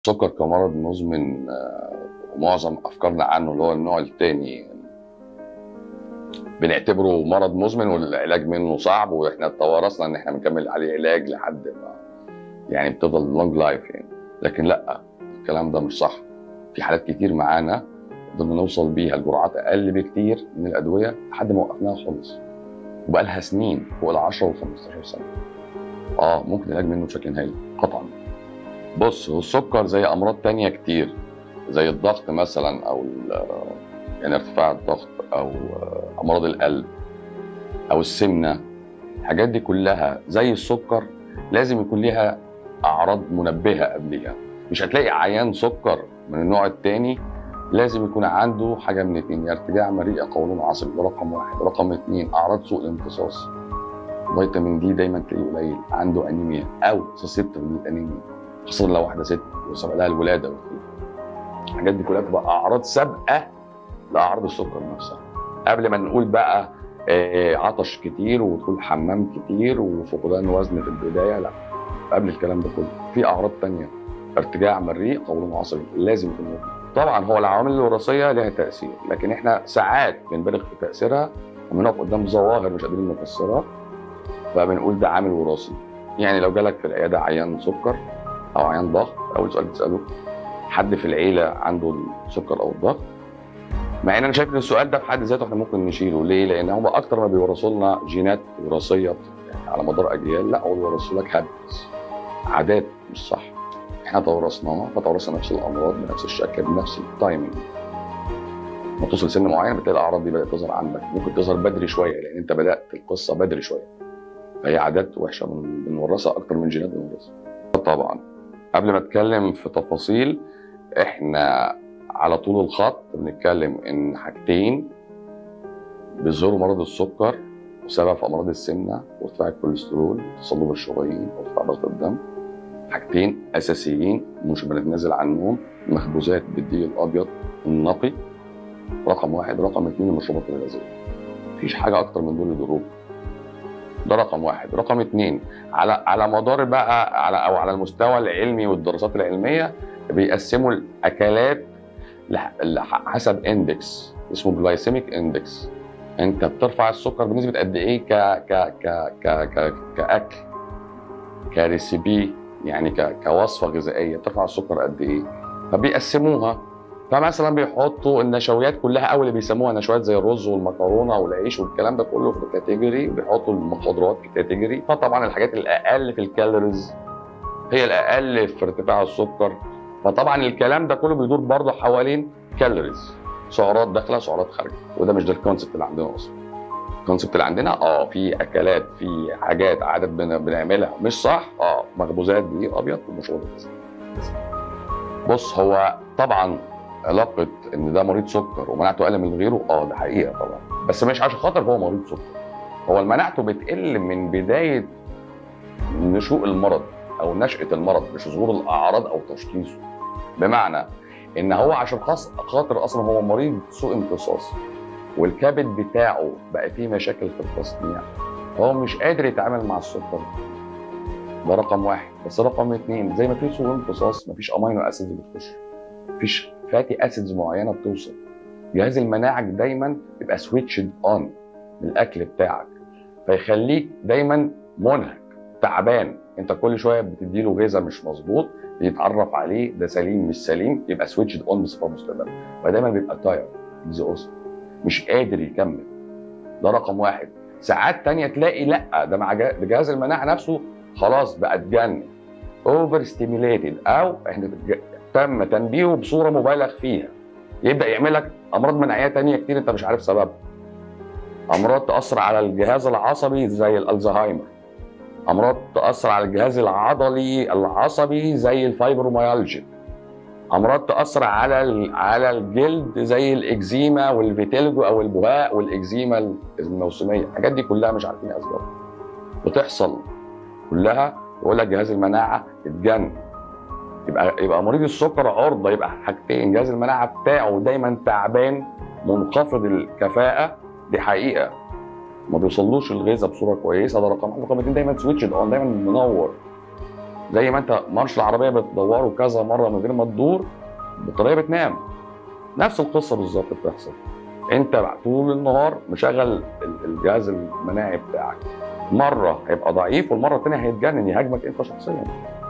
السكر كمرض مزمن آه، ومعظم افكارنا عنه اللي هو النوع الثاني بنعتبره مرض مزمن والعلاج منه صعب واحنا توارثنا ان احنا بنكمل عليه علاج لحد ما يعني بتفضل لونج لايف يعني لكن لا الكلام ده مش صح في حالات كتير معانا قدرنا نوصل بيها لجرعات اقل بكتير من الادويه لحد ما وقفناها خالص وبقى لها سنين فوق ال 10 و 15 سنه اه ممكن العلاج منه بشكل نهائي قطعا بص هو السكر زي امراض تانية كتير زي الضغط مثلا او ال- يعني ارتفاع الضغط او امراض القلب او السمنه الحاجات دي كلها زي السكر لازم يكون ليها اعراض منبهه قبليها مش هتلاقي عيان سكر من النوع الثاني لازم يكون عنده حاجه من اتنين يا ارتجاع مريء قولون عصبي ده رقم واحد رقم اتنين اعراض سوء الامتصاص فيتامين دي دايما تلاقيه قليل عنده انيميا او سسبتيف للانيميا خاصه لو واحده ست وسبق لها الولاده والخلفه الحاجات دي كلها بتبقى اعراض سابقه لاعراض السكر نفسها قبل ما نقول بقى آه، عطش كتير ودخول حمام كتير وفقدان وزن في البدايه لا قبل الكلام ده كله في اعراض تانية ارتجاع مريء قولون عصبي لازم يكون موجود طبعا هو العوامل الوراثيه لها تاثير لكن احنا ساعات بنبالغ في تاثيرها وبنقف قدام ظواهر مش قادرين نفسرها فبنقول ده عامل وراثي يعني لو جالك في العياده عيان سكر او عيان ضغط اول سؤال بتساله حد في العيله عنده السكر او الضغط مع ان انا شايف ان السؤال ده في حد ذاته احنا ممكن نشيله ليه؟ لان هم اكتر ما بيورثوا لنا جينات وراثيه يعني على مدار اجيال لا هو بيورثوا لك هابتس عادات مش صح احنا تورثناها فتورثنا نفس الامراض بنفس الشكل بنفس التايمنج لما توصل سن معين بتلاقي الاعراض دي بدات تظهر عندك ممكن تظهر بدري شويه لان انت بدات القصه بدري شويه فهي عادات وحشه بن- بنورثها اكتر من جينات بنورثها طبعا قبل ما اتكلم في تفاصيل احنا على طول الخط بنتكلم ان حاجتين بيظهروا مرض السكر وسبب في امراض السمنه وارتفاع الكوليسترول تصلب الشرايين وارتفاع ضغط الدم حاجتين اساسيين مش بنتنازل عنهم مخبوزات بالدقيق الابيض النقي رقم واحد رقم اثنين المشروبات الغازيه مفيش حاجه اكتر من دول يضروك ده رقم واحد رقم اثنين على على مدار بقى على او على المستوى العلمي والدراسات العلميه بيقسموا الاكلات لح- لح- حسب اندكس اسمه جلايسيميك اندكس انت بترفع السكر بنسبه قد ايه ك ك ك ك ك كاكل كريسيبي يعني ك كوصفه غذائيه بترفع السكر قد ايه فبيقسموها فمثلا بيحطوا النشويات كلها او اللي بيسموها نشويات زي الرز والمكرونه والعيش والكلام ده كله في كاتيجوري بيحطوا الخضروات في كاتيجوري فطبعا الحاجات الاقل في الكالوريز هي الاقل في ارتفاع السكر فطبعا الكلام ده كله بيدور برضه حوالين كالوريز سعرات داخله سعرات خارجه وده مش ده الكونسبت اللي عندنا اصلا الكونسبت اللي عندنا اه في اكلات في حاجات عادات بن- بنعملها مش صح اه مخبوزات دقيق ابيض ومشروبات بس بص هو طبعا علاقه ان ده مريض سكر ومناعته اقل من غيره اه ده حقيقه طبعا بس مش عشان خاطر هو مريض سكر هو مناعته بتقل من بدايه نشوء المرض او نشاه المرض مش ظهور الاعراض او تشخيصه بمعنى ان هو عشان خاص خاطر اصلا هو مريض سوء امتصاص والكبد بتاعه بقى فيه مشاكل في التصنيع هو مش قادر يتعامل مع السكر ده رقم واحد بس رقم اتنين زي ما في سوء امتصاص مفيش امينو اسيدز بتخش مفيش فاتي اسيدز معينه بتوصل جهاز المناعه دايما بيبقى سويتشد اون بالاكل بتاعك فيخليك دايما منهك تعبان انت كل شويه بتديله غذاء مش مظبوط يتعرف عليه ده سليم مش سليم يبقى سويتشد اون بصفه مستمره فدايما بيبقى تاير اكزوست مش قادر يكمل ده رقم واحد ساعات تانية تلاقي لا ده مع جه- جهاز المناعه نفسه خلاص بقى اتجنن اوفر ستيميليتد او احنا بتج- تم تنبيهه بصوره مبالغ فيها يبدا يعمل لك امراض مناعيه تانية كتير انت مش عارف سببها امراض تاثر على الجهاز العصبي زي الالزهايمر امراض تاثر على الجهاز العضلي العصبي زي الفايبروميالجيا امراض تاثر على ال- على الجلد زي الاكزيما والفيتيلجو او البهاء والاكزيما الموسميه الحاجات دي كلها مش عارفين اسبابها بتحصل كلها يقول لك جهاز المناعه اتجن يبقى يبقى مريض السكر عرضه يبقى حاجتين جهاز المناعه بتاعه دايما تعبان منخفض الكفاءه دي حقيقه ما بيوصلوش الغذاء بصوره كويسه ده رقم واحد رقم اتنين دايما سويتش اون دايما منور زي ما انت مارش العربيه بتدوره كذا مره من غير ما تدور البطاريه بتنام نفس القصه بالظبط بتحصل انت طول النهار مشغل ال- الجهاز المناعي بتاعك مره هيبقى ضعيف والمره الثانيه هيتجنن يهاجمك انت شخصيا